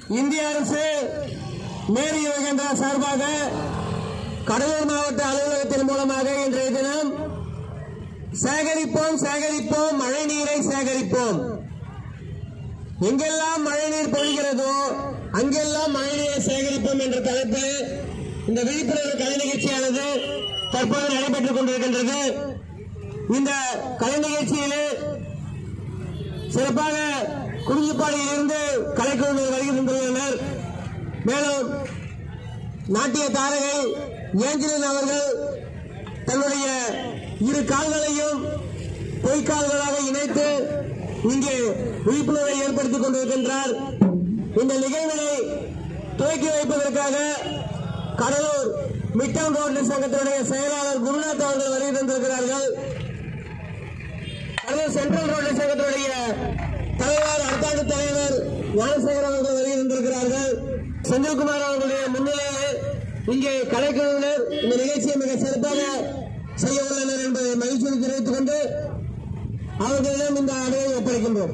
இந்திய அரசு மேரி யோகேந்திரா சார்பாக கடலூர் மாவட்ட அலுவலகத்தின் மூலமாக இன்றைய தினம் சேகரிப்போம் சேகரிப்போம் மழை நீரை சேகரிப்போம் எங்கெல்லாம் மழைநீர் பொழிகிறதோ அங்கெல்லாம் மழைநீரை சேகரிப்போம் என்ற தலைப்பில் இந்த விழிப்புணர்வு கலை நிகழ்ச்சியானது தற்போது நடைபெற்றுக் கொண்டிருக்கின்றது இந்த கலை நிகழ்ச்சியிலே சிறப்பாக குறிஞ்சிப்பாடியில் இருந்து கலைக்குழுவினர் வருகின்றனர் மேலும் நாட்டிய தாரகை ஏஞ்சலின் அவர்கள் தன்னுடைய இரு கால்களையும் பொய்க்கால்களாக இணைத்து இங்கே விழிப்புணர்வை ஏற்படுத்திக் கொண்டிருக்கின்றார் இந்த நிகழ்வினை துவக்கி வைப்பதற்காக கடலூர் மிட்டம் ரோடு சங்கத்தினுடைய செயலாளர் குருநாத் அவர்கள் வருகை தந்திருக்கிறார்கள் கடலூர் சென்ட்ரல் ரோடு சங்கத்தினுடைய தலைவர் அரசாங்க தலைவர் ஞானசேகர் அவர்கள் வருகை தந்திருக்கிறார்கள் செந்தில்குமார் அவர்களுடைய முன்னிலையில் இங்கே கலைக்குழுவினர் இந்த நிகழ்ச்சியை மிக சிறப்பாக செய்ய உள்ளனர் என்பதை மகிழ்ச்சியை தெரிவித்துக் கொண்டு அவர்களிடம் இந்த அடையை ஒப்படைக்கின்றோம்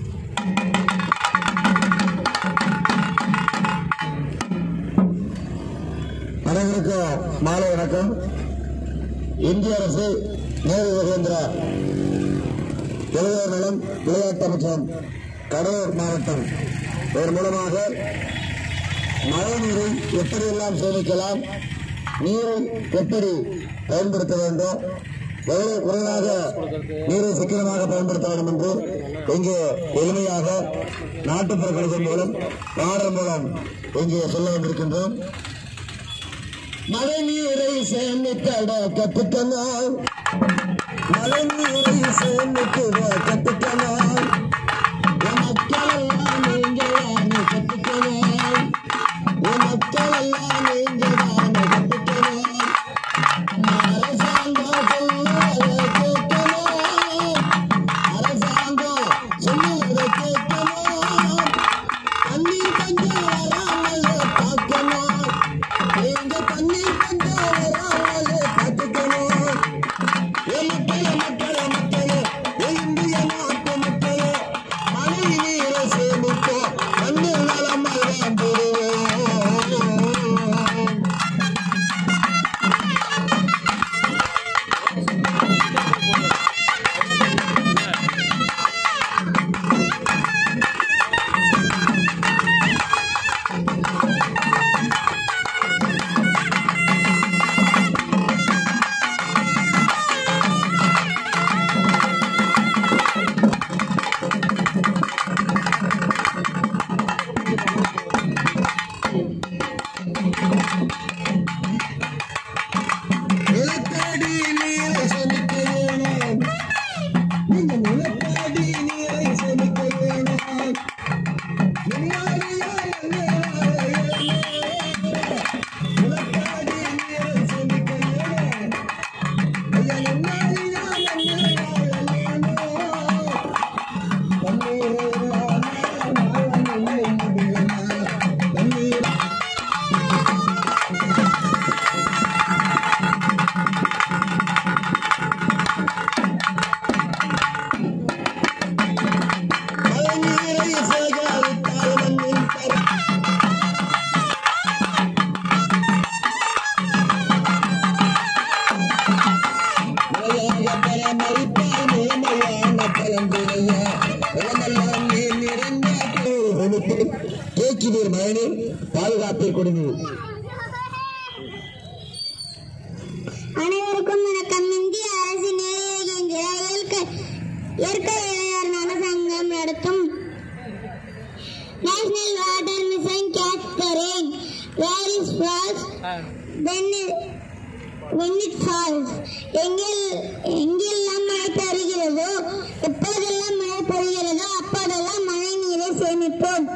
அனைவருக்கும் மாலை வணக்கம் இந்திய அரசு நேரு யோகேந்திரா இளையோர் நலம் விளையாட்டு அமைச்சகம் கடலூர் மாவட்டம் இதன் மூலமாக மழை நீரை எப்படியெல்லாம் சேமிக்கலாம் நீரை எப்படி பயன்படுத்த வேண்டும் எவ்வளவு குறைவாக நீரை சிக்கனமாக பயன்படுத்த வேண்டும் என்று இங்கே எளிமையாக நாட்டுப்புற கணிதம் மூலம் பாடல் மூலம் இங்கே சொல்ல வந்திருக்கின்றோம் மழை நீரை சேமித்திட கத்துக்கணும் மழை நீரை சேமித்திட கத்துக்கணும் என் மக்கள் எல்லாம் நீங்க தானே கத்துக்கணும் என் மக்கள் எல்லாம் நீங்க தானே கத்துக்கணும் அரசாங்கம் சொல்லுவதை கேட்கணும் அரசாங்கம் சொல்லுவதை கேட்கணும் தண்ணீர் பஞ்சம் வராமல் பார்க்கணும் எங்க தண்ணீர் பஞ்சம் வராமல் பார்த்துக்கணும் என் மக்களே மக்களே மக்களே என் இந்திய நாட்டு மக்களே மழை நீரை சேமிப்போம் மண்ணில் நலமெல்லாம் பெறுவோம் நிலத்தடி நீரை சேமிக்க வேணும் நீங்க நிலத்தடி நீரை சேமிக்க வேணும் நிம்மதியா நிலத்தடி நீரை சேமிக்க வேணும் ஐயா நிம்மதியா தண்ணீர் மழை நீரை சேகரித்தால் மண்ணில் தர முறையாக பராமரிப்பால் முழுமையான பலன் பெறுக. உலகெல்லாம் நீர் நிறைந்த சேமிப்பு, தேக்கி நீர் மழைநீர் பாதுகாப்பில் குடிநீர் அனைவருக்கும் வணக்கம் இந்திய அரசு நேரடியாக இயற்கை இயற்கை இளைஞர் நல சங்கம் நடத்தும் national water mission catch the rain where is falls when it, when it falls எங்கில் எங்கெல்லாம் மழை பெறுகிறதோ எப்போதெல்லாம் மழை பெறுகிறதோ அப்போதெல்லாம் மழை நீரை சேமிப்போம்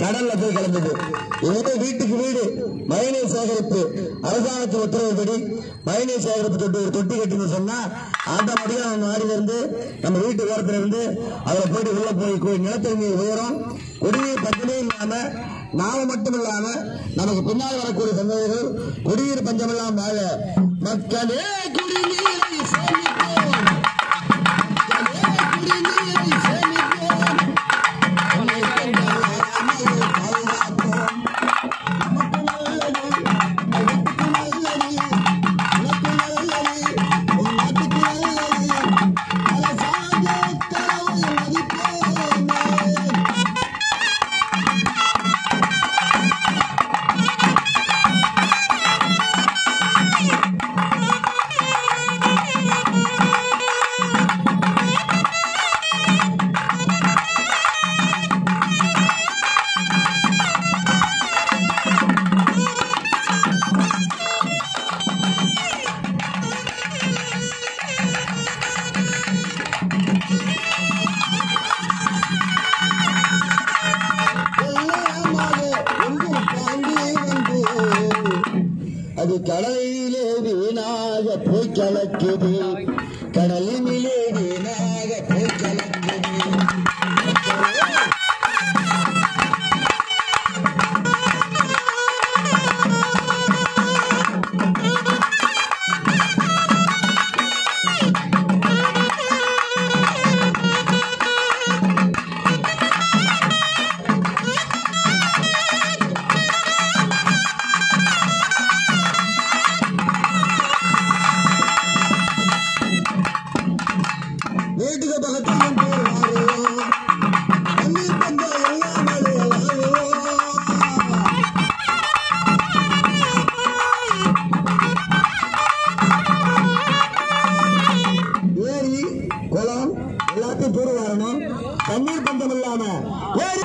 கடல்ல போய் கலந்தது இதே வீட்டுக்கு வீடு மழைநீர் சேகரிப்பு அரசாங்கத்தின் உத்தரவுப்படி மழைநீர் சேகரிப்பு தொட்டி ஒரு தொட்டி கட்டின்னு சொன்னா ஆட்டோமேட்டிக்கா நம்ம மாடியில இருந்து நம்ம வீட்டு ஓரத்துல இருந்து அதுல போயிட்டு உள்ள போய் கு- நிலத்தடி நீர் உயரும் குடிநீர் பஞ்சமே இல்லாம நாம மட்டும் இல்லாம நமக்கு பின்னால் வரக்கூடிய சந்ததிகள் குடிநீர் பஞ்சம் இல்லாம வாழ மக்களே குடிநீரை சேமிப்போம் மக்களே குடிநீரை சேமிப்போம் நம்மை கொண்டால் அறமையை பாதுகாப்போம் நமக்கு நல்லது நமக்கு நல்லது உனக்கு நல்லது உன் நாட்டுக்கு நல்லது அரசாங்க உத்தரவை மதிப்போமே வெள்ளமாக எங்கும் தாண்டி வந்து அது கடலிலே வீணாக போய் கலக்குது கடலினிலே வீணாக போய் கலக்குது வீட்டுக்கு பக்கத்தில் போர் வாழுவோம் தண்ணீர் பந்தம் இல்லாமல் வாழுவோம் ஏரி குளம் எல்லாத்தையும் தூர் வரணும் தண்ணீர் பந்தம் இல்லாம ஏரி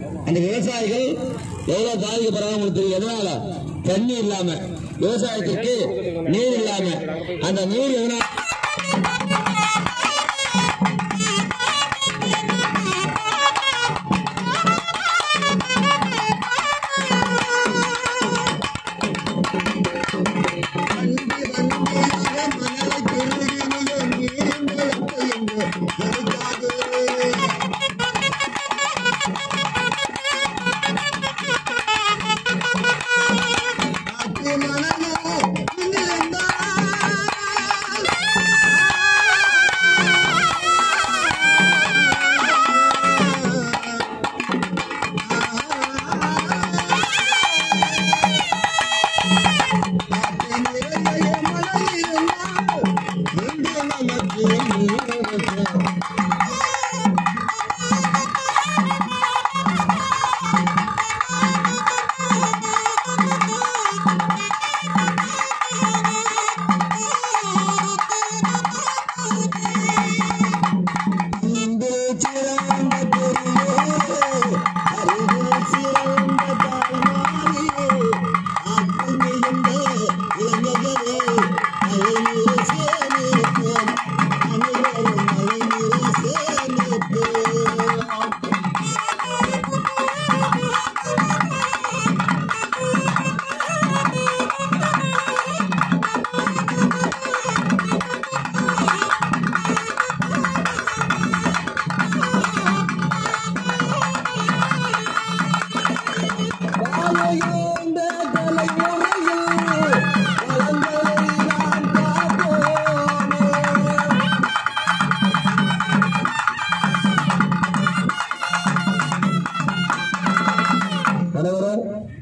அந்த விவசாயிகள் எவ்வளவு பாதிக்கப்படுறாங்க உங்களுக்கு தெரியும் எதனால தண்ணி இல்லாம விவசாயத்துக்கு நீர் இல்லாம அந்த நீர் எதனால தலைவரும்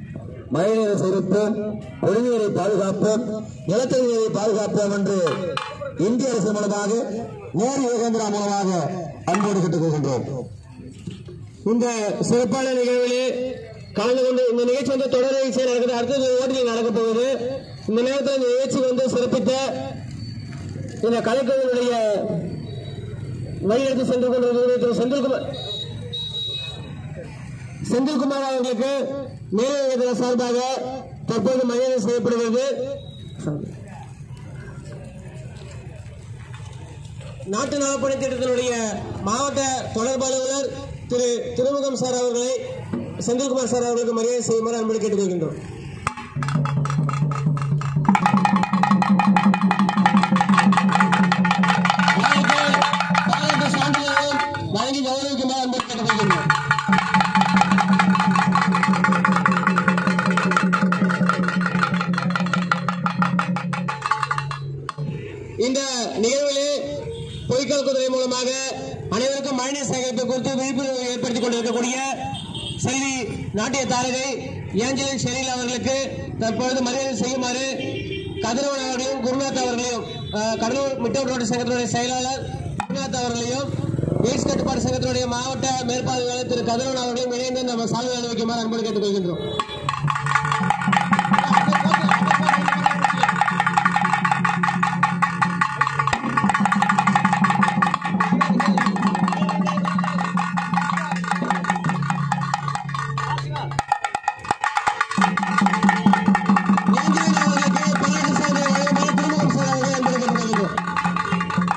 மழைநீரை செலுத்தும் குடிநீரை பாதுகாப்போம் நிலத்தடி நீரை பாதுகாப்போம் என்று இந்திய அரசு மூலமாக நேரு யோகேந்திரா மூலமாக அன்போடு கேட்டுக்கொள்கின்றோம் இந்த சிறப்பான நிகழ்விலே கலந்து கொண்டு இந்த நிகழ்ச்சி வந்து தொடர் நிகழ்ச்சி நடக்குது அடுத்தது ஓட்டிங் நடக்க போகுது இந்த நேரத்தில் இந்த நிகழ்ச்சி வந்து சிறப்பித்த இந்த கலைக்குழுவுடைய வழிநடத்தி சென்று கொண்டிருக்கிற திரு செந்தில்குமார் செந்தில்குமார் அவர்களுக்கு மேலே சார்பாக தற்போது மரியாதை செய்யப்படுகிறது நாட்டு நலப்பணி திட்டத்தினுடைய மாவட்ட தொடர்பு அலுவலர் திரு திருமுகம் சார் அவர்களை செந்தில்குமார் சார் அவர்களுக்கு மரியாதை செய்யுமாறு அன்போடு கேட்டுக்கொள்கின்றோம் பாராட்டு சான்றிதழும் வழங்கி கௌரவிக்குமாறு அன்போடு கேட்டுக்கொள்கின்றோம் இந்த நிகழ்விலே பொய்க்கால் குதிரை மூலமாக அனைவருக்கும் மழைநீர் சேகரிப்பு குறித்து விழிப்புணர்வு ஏற்படுத்திக் கொண்டிருக்கக்கூடிய செல்வி நாட்டிய தாரகை ஏஞ்சலின் ஷெரீல் அவர்களுக்கு தற்பொழுது மரியாதை செய்யுமாறு கதிரவன் அவர்களையும் குருநாத் அவர்களையும் அஹ், கடலூர் மிட்டோர் ரோடு சங்கத்தினுடைய செயலாளர் குருநாத் அவர்களையும் எய்ட்ஸ் கட்டுப்பாடு சங்கத்தினுடைய மாவட்ட மேற்பார்வையாளர் திரு கதிரவன் அவர்களையும் இணைந்து நம்ம சால்வை அணிவிக்குமாறு அன்போடு கேட்டுக்கொள்கின்றோம் ஏஞ்சலின் அவர்களுக்கு பாராட்டு சான்றிதழ் வழங்குமாறு திருமுகம் சார் அவர்களை அன்போடு கேட்டுக்கொள்கின்றோம்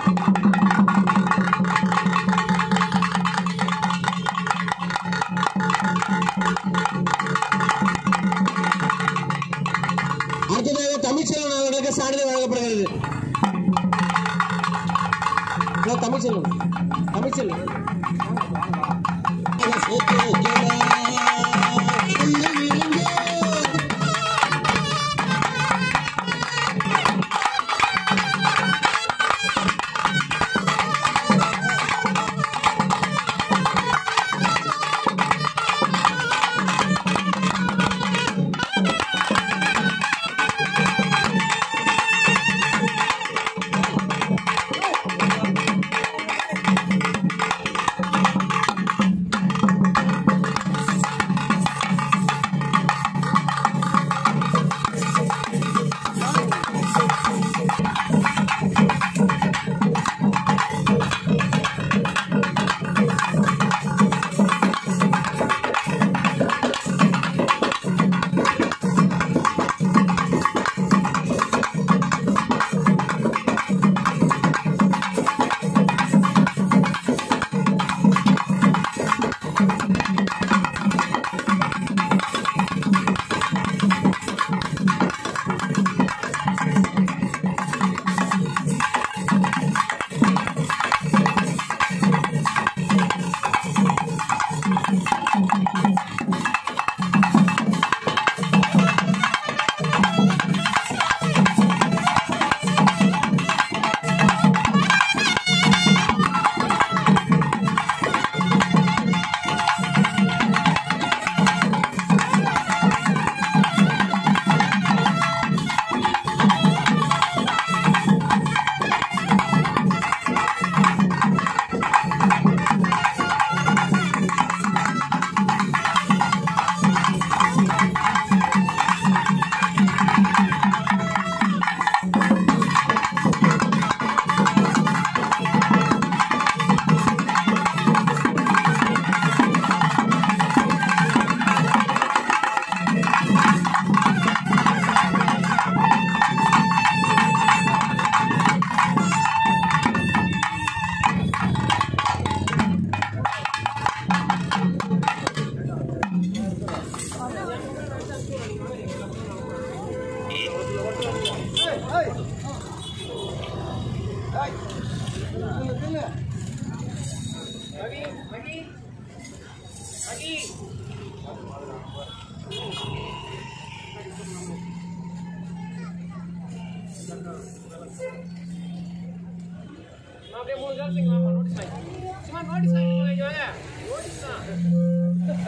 அப்படியே மூணு காலத்துக்கு வாமா நோட்டீஸ் வாங்கி சும்மா நோட்டீஸ் வாங்கி வாங்க நோட்டீஸ் தான்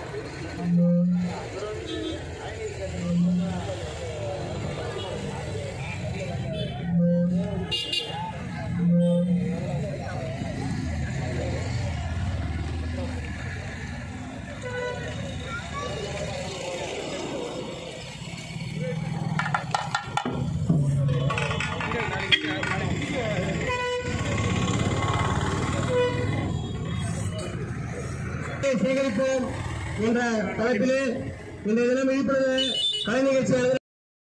சேகரிப்போம் என்ற தலைப்பிலே இன்றைய தினம் விழிப்புணர்வு கலை நிகழ்ச்சி நடந்த-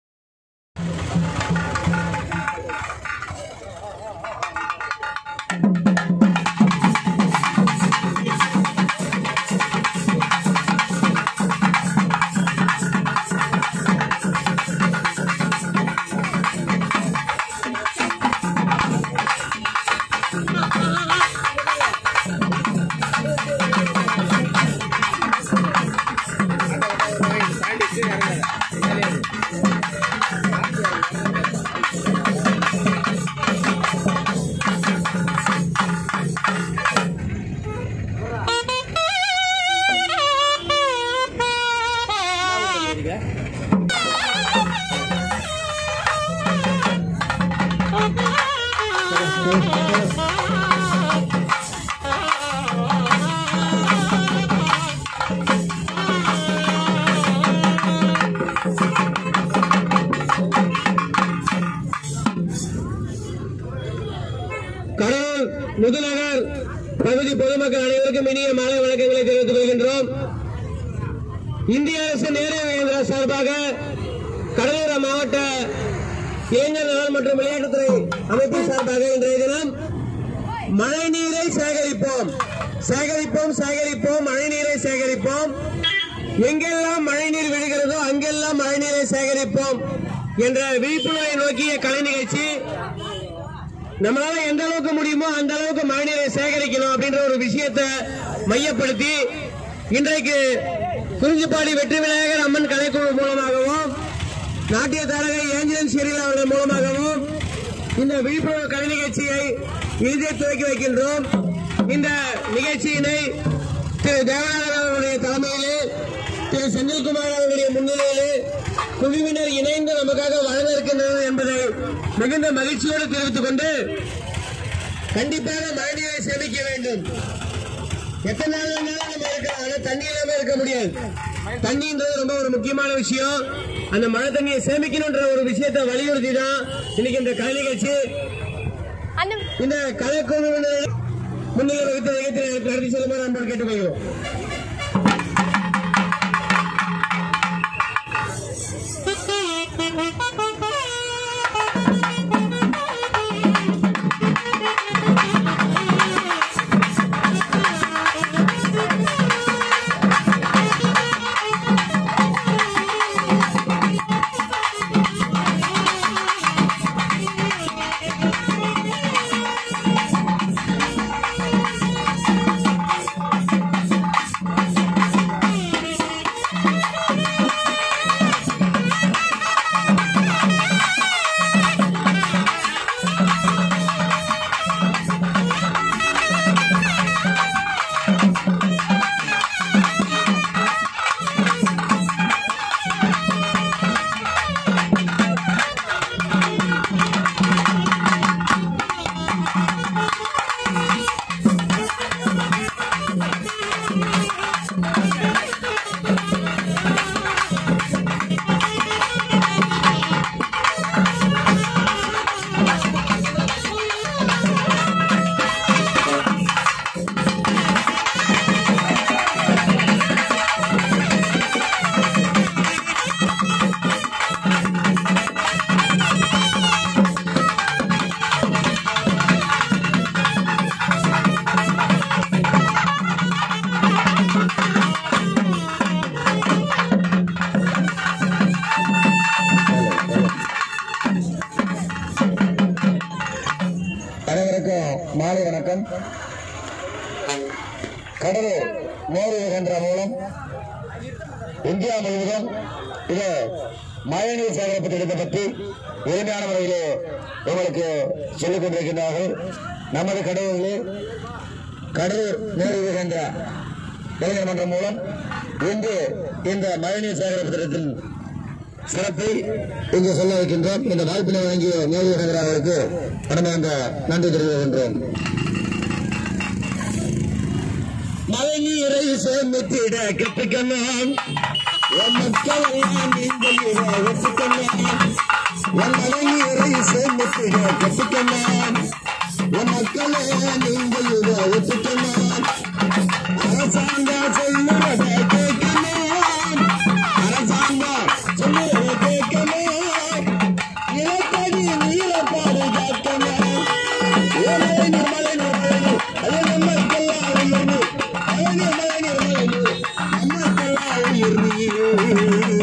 கடலூர் முதுநகர் பகுதி பொதுமக்கள் அனைவருக்கும் இனிய மாலை வணக்கங்களை தெரிவித்துக் கொள்கின்றோம் இந்திய அரசு நேரு வேந்திரா சார்பாக கடலூர் மாவட்ட இளைஞர் நலன் மற்றும் விளையாட்டுத்துறை அமைப்பு சார்பாக இன்றைய தினம் மழை நீரை சேகரிப்போம் சேகரிப்போம் சேகரிப்போம் மழை நீரை சேகரிப்போம் எங்கெல்லாம் மழை நீர் விழுகிறதோ அங்கெல்லாம் மழை நீரை சேகரிப்போம் என்ற விழிப்புணர்வை நோக்கிய கலை நிகழ்ச்சி நம்மளால எந்த அளவுக்கு முடியுமோ அந்த அளவுக்கு மழைநீரை சேகரிக்கணும் அப்படின்ற ஒரு விஷயத்தை மையப்படுத்தி இன்றைக்கு குறிஞ்சிப்பாடி வெற்றி விநாயகர் அம்மன் கலைக்குழு மூலமாகவும் நாட்டிய தாரகை ஏஞ்சலன் ஷெரீல் அவர்கள் மூலமாகவும் இந்த விழிப்புணர்வு கலை நிகழ்ச்சியை இறுதியை துவக்கி வைக்கின்றோம் இந்த நிகழ்ச்சியினை திரு தேவநாதன் அவர்களுடைய தலைமையிலே திரு செந்தில்குமார் அவர்களுடைய முன்னிலையிலே குழுவினர் இணைந்து நமக்காக வழங்க இருக்கின்றனர் என்பதை மிகுந்த மகிழ்ச்சியோடு தெரிவித்துக் கொண்டு கண்டிப்பாக மழைநீரை சேமிக்க வேண்டும் எத்தனை நாள் வேணாலும் நம்ம இருக்கலாம் ஆனா தண்ணி இல்லாம இருக்க முடியாது தண்ணின்றது ரொம்ப ஒரு முக்கியமான விஷயம் அந்த மழை தண்ணியை சேமிக்கணும்ன்ற ஒரு விஷயத்தை வலியுறுத்தி தான் இன்னைக்கு இந்த கலை நிகழ்ச்சி இந்த கலைக்குழுவினர் முன்னிலை வகித்த நிகழ்ச்சி நடத்தி செல்லுமாறு அன்போடு கேட்டுக்கொள்கிறோம் அனைவருக்கும் மாலை வணக்கம் கடலூர் நேரு என்ற மூலம் இந்தியா முழுவதும் இது மழைநீர் சேகரிப்பு திட்டத்தை பற்றி எளிமையான முறையிலே உங்களுக்கு சொல்லிக் கொண்டிருக்கின்றார்கள் நமது கடவுளில் கடலூர் நேரு விவேகேந்திரா இளைஞர் மன்றம் மூலம் இன்று இந்த மழைநீர் சேகரிப்பு திட்டத்தின் சிறப்பை இங்கு சொல்ல வைக்கின்றோம் இந்த வாய்ப்பினை வழங்கிய நேரு விவேகேந்திரா அவர்களுக்கு கடமையாக நன்றி தெரிவிக்கின்றோம் மழைநீரை சேமித்திட கற்றுக்கணும் என் மக்கள் எல்லாம் நீங்கள் இதை ஒத்துக்கணும் என் மழைநீரை சேமித்திட கற்றுக்கணும் என் மக்களே நீங்கள் இதை ஒத்துக்கணும் அரசாங்கம் சொல்லுவதை கேட்கணும் அரசாங்கம் சொல்லுவதை கேட்கணும் நிலத்தடி நீரை பாதுகாக்கணும் ஏழை நிர்மலை நிர்மலை அது நம்மளுக்கெல்லாம் உயர்வு மழை நிர்மலை நிர்மலை நம்மளுக்கெல்லாம் உயர்வு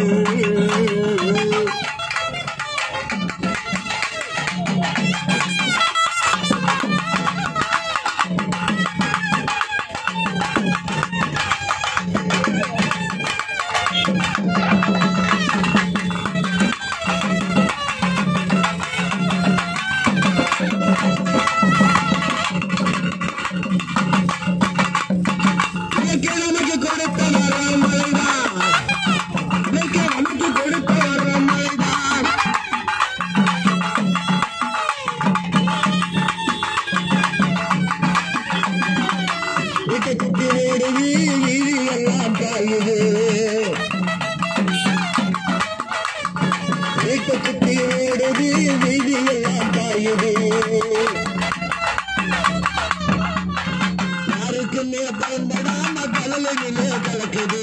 இன்னைக்கு நமக்கு கொடுத்த வரம் மழைதான் இன்னைக்கு நமக்கு கொடுத்த வரம் மழைதான் வீட்டை சுத்தி வீடு வீதி எல்லாம் காயுது வீட்டை சுத்தி வீடு வீதி எல்லாம் காயுது யாருக்குமே பயன்படாம கடலிலே கலக்குது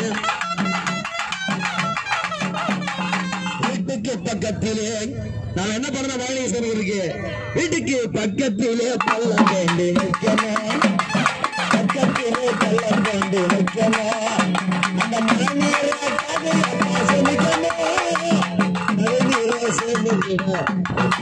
வீட்டுக்கு பக்கத்திலே நான் என்ன பண்ண வாணிகேஸ்வரர் இருக்கு வீட்டுக்கு பக்கத்திலே பள்ளம் வேண்டி நிற்கணும் பக்கத்திலே பள்ளம் வேண்டி நிற்கணும் அந்த மழை நீரை கதையை பாசமிக்கணும் மழை நீரை சேமிக்கணும்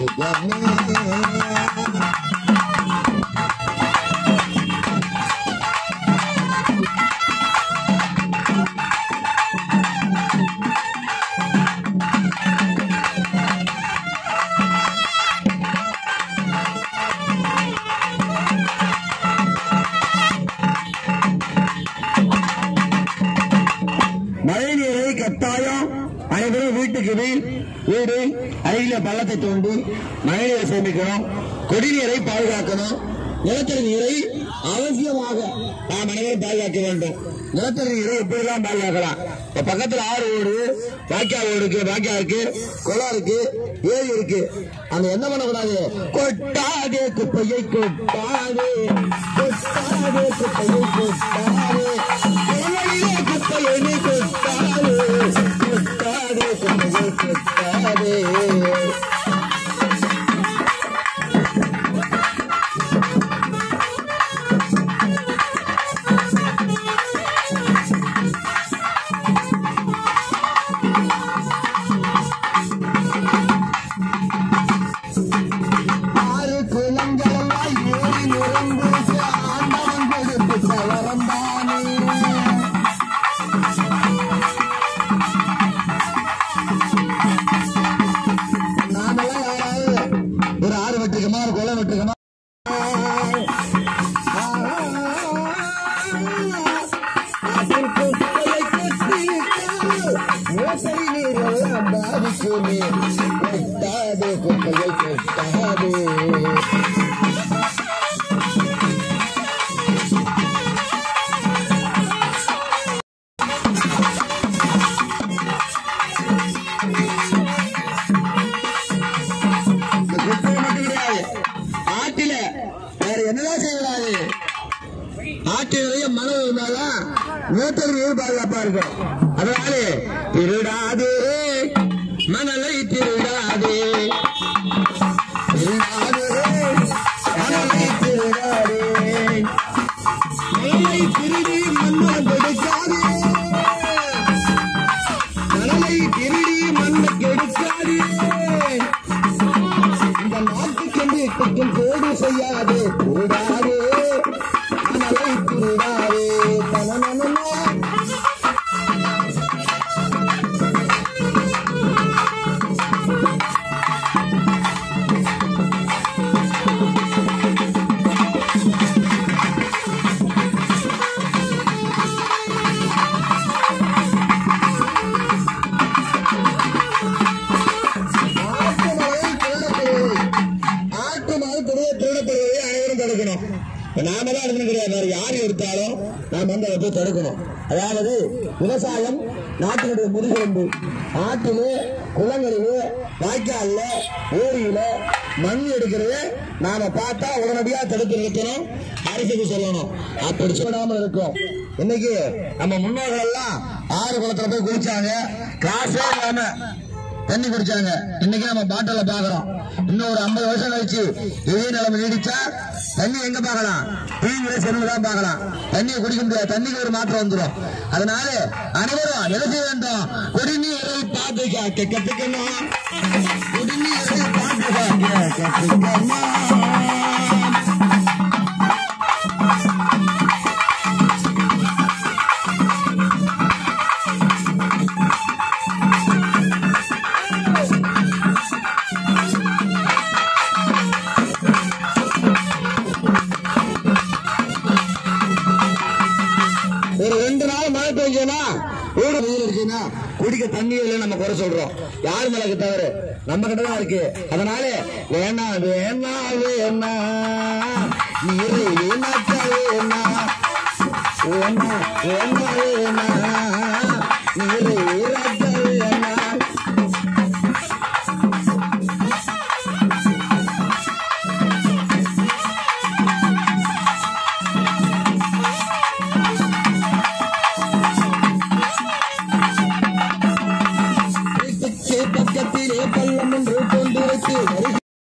மழை நீரை கட்டாயம் அனைவரும் வீட்டுக்கு வீ- வீடு அருகில பள்ளத்தை தோண்டி மழை நீரை சேமிக்கணும் குடிநீரை பாதுகாக்கணும் நிலத்தடி நீரை அவசியமாக நாம் அனைவரும் பாதுகாக்க வேண்டும் நிலத்தடி நீரை எப்படிதான் பாதுகாக்கலாம் இப்ப பக்கத்துல ஆறு ஓடு வாய்க்கால் ஓடு இருக்கு வாய்க்கால் இருக்கு குளம் இருக்கு ஏரி இருக்கு அங்க என்ன பண்ணக்கூடாது கொட்டாதே குப்பையை கொட்டாதே கொட்டாதே குப்பையை கொட்டாதே குளங்களிலே குப்பையை நீ கொட்டாதே கொட்டாதே குப்பையை கொட்டாதே ஆறு குளங்களெல்லாம் ஏறி நிரம்பு ஆண்டவன் கொடுத்த வரம்பானே நாமெல்லாம் யாராவது ஒரு ஆறு வெட்டுக்கமா ஒரு குளம் வெட்டுக்கமா அதற்கு குப்பையை கொட்டிவிட்டால் மோசடி நீரெல்லாம் பாதிக்குமே கொட்டாதே குப்பையை கொட்டாதே இந்த குப்பை மட்டும் கிடையாது ஆட்டில வேற என்னதான் செய்யக்கூடாது ஆட்டு நிறைய மனம் இருந்தாதான் நிலத்தடி நீர் பாதுகாப்பா இருக்கும் அதனால திருடாதே மணலை திருடாதே திருடாதே மணலை திருடாதே மணலை திருடி மண்ணை கெடுக்காதே மணலை திருடி மண்ணை கெடுக்காதே இந்த நாட்டுக்கென்று குற்றம் கோடு செய்யாதே கூடாதே மணலை திருடாதே தனனனனா வேற யார் எடுத்தாலும் நாம் வந்து அதை போய் தடுக்கணும் அதாவது விவசாயம் நாட்டினுடைய முதுகெலும்பு ஆற்றிலே குளங்களிலே வாய்க்கால்ல ஏரியில மண் எடுக்கிறத நாம பார்த்தா உடனடியா தடுத்து நிறுத்தணும் அரசுக்கு சொல்லணும் அப்படி சொல்லாமல் இருக்கும் இன்னைக்கு நம்ம முன்னோர்கள் எல்லாம் ஆறு குளத்துல போய் குளிச்சாங்க கிளாஸே இல்லாம தண்ணி குடிச்சாங்க இன்னைக்கு நம்ம பாட்டில பாக்குறோம் இன்னும் ஒரு ஐம்பது வருஷம் கழிச்சு இதே நிலைமை நீடிச்சா தண்ணி எங்க பார்க்கலாம் டிவியில செல்லுல தான் பார்க்கலாம் தண்ணியை குடிக்க முடியாது தண்ணிக்கு ஒரு மாற்றம் வந்துடும் அதனால அனைவரும் எழுத வேண்டும் குடிநீரை பாதுகாக்க கத்துக்கணும் குடிநீரை பாதுகாக்க கத்துக்கணும் ஒரு ரெண்டு நாள் மழை பெஞ்சதுன்னா ஊடு வெயில் இருக்குன்னா குடிக்க தண்ணி இல்லை நம்ம குறை சொல்றோம் யார் மேலக்கு தவறு நம்ம கிட்ட தான் இருக்கு அதனால வேணா வேணா வேணா நீரை வீணாக்க வேணா வேணா வேணா வேணா நீரை வீணாக்க வேணா வீட்டுக்கு பக்கத்திலே பள்ளம் என்று கொண்டிருக்கு வருகை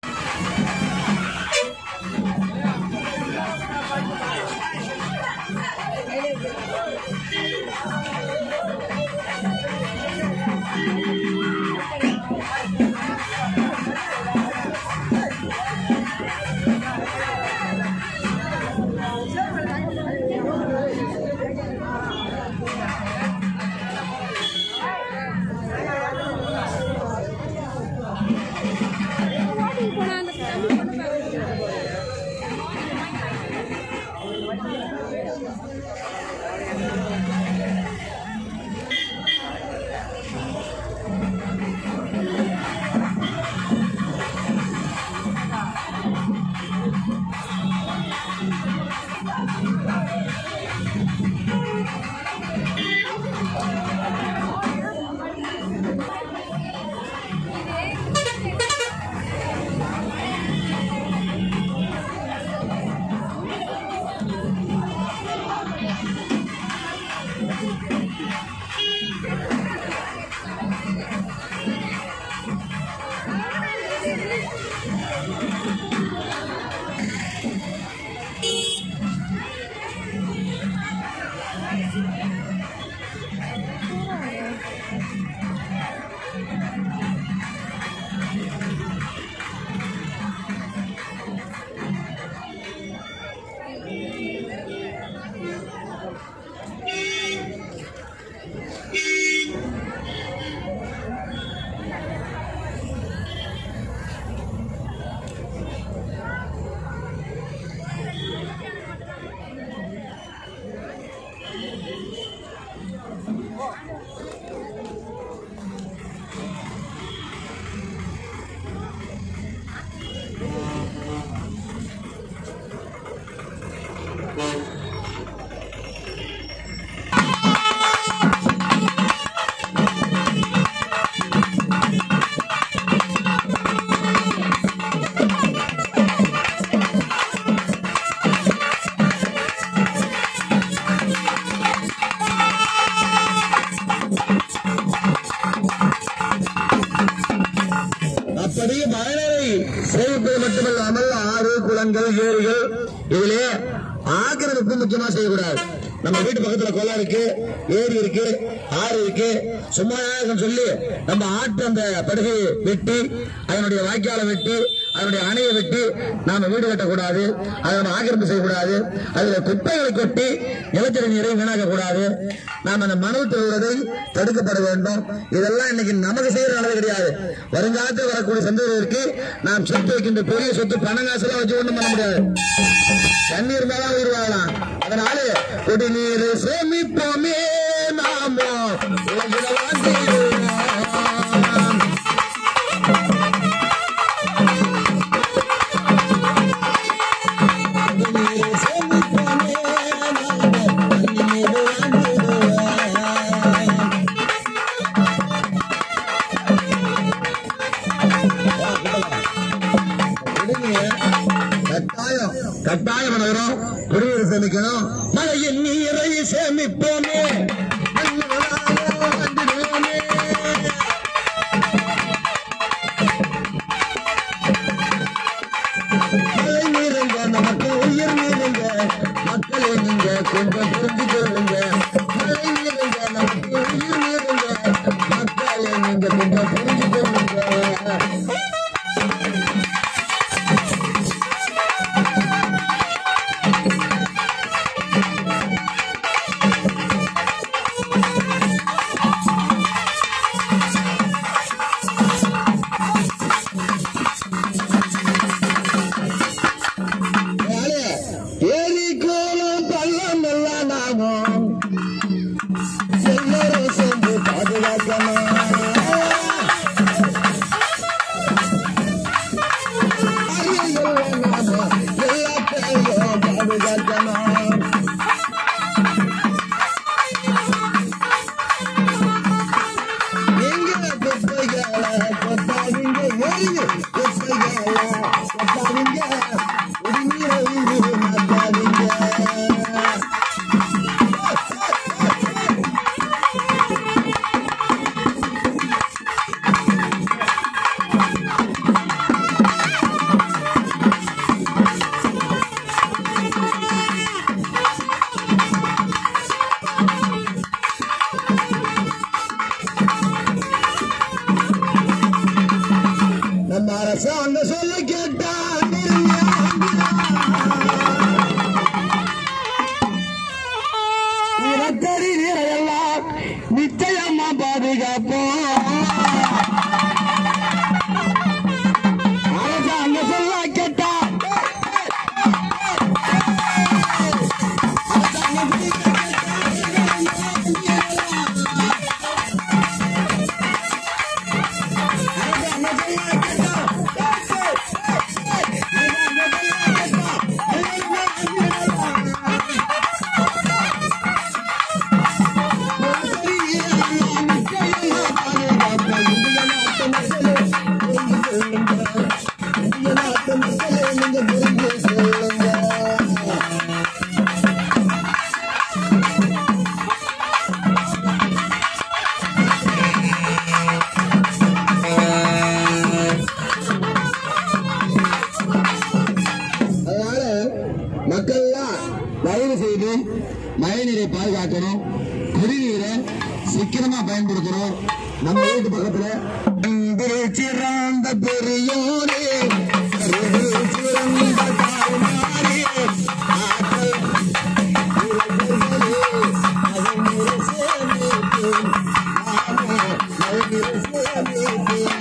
அப்படி மழைநீரை சேமிப்பது மட்டுமல்லாமல் ஆறு குளங்கள் ஏரிகள் இதிலே ஆக்கிரமிப்பு முக்கியமா செய்யக்கூடாது நம்ம வீட்டு பக்கத்துல குளம் இருக்கு ஏரி இருக்கு ஆறு இருக்கு சும்மா சொல்லி நம்ம ஆட்டு அந்த படுகையை வெட்டி அதனுடைய வாய்க்காலை வெட்டி அதனுடைய அணையை வெட்டி நாம வீடு கட்டக்கூடாது அதை நம்ம ஆக்கிரமிப்பு செய்யக்கூடாது அதுல குப்பைகளை கொட்டி நிலத்தடி நீரை வீணாக்க கூடாது நாம அந்த மணல் திருவுவதை தடுக்கப்பட வேண்டும் இதெல்லாம் இன்னைக்கு நமக்கு செய்யற அளவு கிடையாது வருங்காலத்தில் வரக்கூடிய சந்ததிகளுக்கு நாம் சொத்து வைக்கின்ற பெரிய சொத்து பணம் காசுலாம் வச்சு ஒண்ணும் பண்ண முடியாது தண்ணீர் இருந்தாலும் உயிர் வாழலாம் அதனால குடிநீர் சேமிப்போமே நாமோ உலகில வாழ்ந்திடுவோம் குடிநீர் சேமிப்போமே சேமிக்கணும் மழையின் நீரை சேமிப்போமே மண்ணுகளாக வாழ்ந்திடுவோமே. மழை நீருங்க நமக்கு உயிர் நீருங்க மக்களே நீங்க கொஞ்சம் புரிஞ்சு கொள்ளுங்க மழை நீருங்க நமக்கு உயிர் நீருங்க மக்களே நீங்க கொஞ்சம் புரிஞ்சு கொள்ளுங்க ஏரி கோலம் பள்ளம் எல்லாம் நாமும் எல்லாரும் சேர்ந்து பாதுகாக்கணும் அரியெல்லாம் நாம எல்லாத்தையும் பாதுகாக்கணும் எங்க குப்பைகளை கொத்தாதீங்க எரிங்க குப்பைகளை கொத்தாதீங்க குடிநீரை மாத்தாதீங்க நம்ம அரசாங்க சொல்ல கேட்டா நிலத்தடி நீரையெல்லாம் நிச்சயமா பாதுகாப்போம் அரசாங்க சொல்ல கேட்டா அதனால மக்கள்லாம் தயவு செய்து மழைநீரை பாதுகாக்கணும் குடிநீரை சிக்கனமா பயன்படுத்தணும் நம்ம வீட்டு பக்கத்துல அன்பில் சிறந்த பெரியோரே அருகில் சிறந்த தாய்மாரே, ஆற்றல் இறைவர்களே, மழைநீரை சேமிப்போம். நாமே மழைநீரை சேமிப்போம்.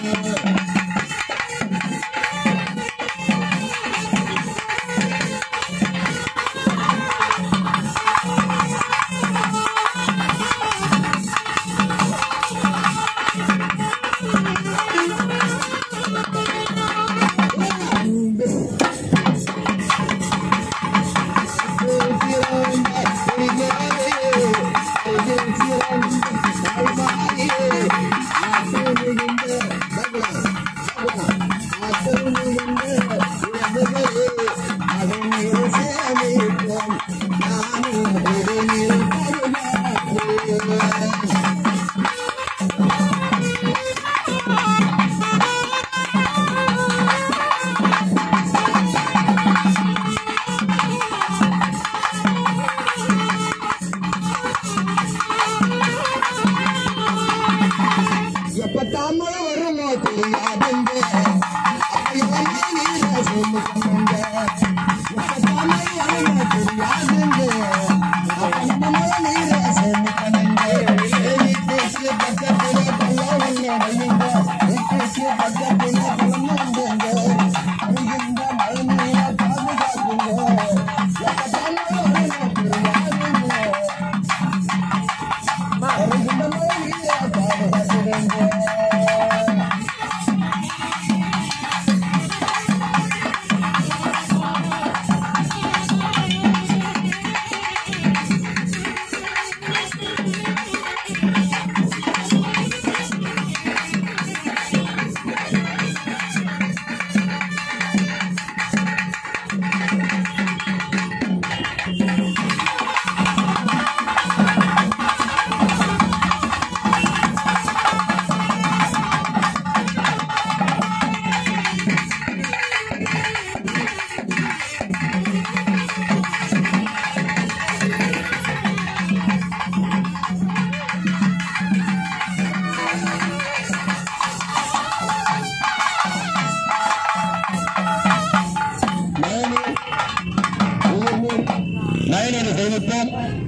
எப்ப தாமரை வருமோ தெரியாதுங்க அப்பெல்லாம் நீங்க சொல்லுங்க எப்ப தாமரை வருமோ தெரியாதுங்க அப்பெல்லாம் நீங்க சொல்லுங்க ஏழி தேசிய பக்கத்துல பல்ல ஒண்ணு வையுங்க தேசிய பக்கத்துல பல்ல ஒன்றுங்க அருகின்ற மழை நீரை பாதுகாக்குங்க எப்ப தாமரை வருமோ தெரியாதுங்க அருகின்ற மழை நீரை பாதுகாக்குங்க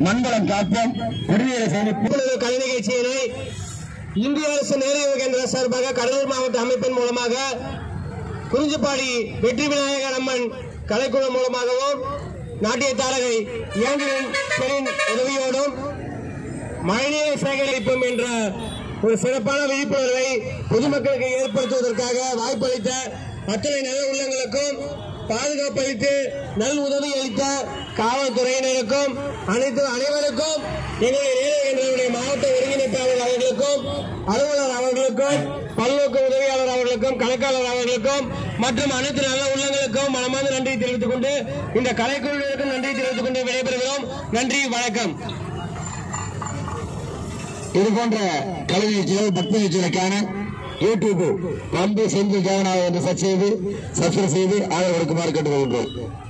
மண்வளம் காப்போம் குடிநீரை சேமிப்போம் விழிப்புணர்வு கலை நிகழ்ச்சியினை இந்திய அரசு நேரடி கேந்திர சார்பாக கடலூர் மாவட்ட அமைப்பின் மூலமாக குறிஞ்சிப்பாடி வெற்றி விநாயகர் அம்மன் கலைக்குழு மூலமாகவும் நாட்டிய தாரகை இயங்குவின் பெரின் உதவியோடும் மழைநீரை சேகரிப்போம் என்ற ஒரு சிறப்பான விழிப்புணர்வை பொதுமக்களுக்கு ஏற்படுத்துவதற்காக வாய்ப்பளித்த அத்தனை நல்ல உள்ளங்களுக்கும் பாதுகாப்பு அளித்து நல் உதவி அளித்த காவல்துறையினருக்கும் அனைத்து அனைவருக்கும் எங்களுடைய நீலகின்றனுடைய மாவட்ட ஒருங்கிணைப்பாளர் அவர்களுக்கும் அலுவலர் அவர்களுக்கும் பல்நோக்கு உதவியாளர் அவர்களுக்கும் கணக்காளர் அவர்களுக்கும் மற்றும் அனைத்து நல்ல உள்ளங்களுக்கும் மனமார்ந்த நன்றி தெரிவித்துக் கொண்டு இந்த கலைக்குழுவினருக்கும் நன்றி தெரிவித்துக் கொண்டு விடைபெறுகிறோம் நன்றி வணக்கம் இது போன்ற கலை நிகழ்ச்சிகள் பக்தி நிகழ்ச்சிகளுக்கான யூடியூப் பம்பு செந்தில் ஜெகநாதன் என்று சர்ச் செய்து சப்ஸ்கிரைப் செய்து ஆதரவு கொடுக்குமாறு கேட்டுக்கொள்கிறோம்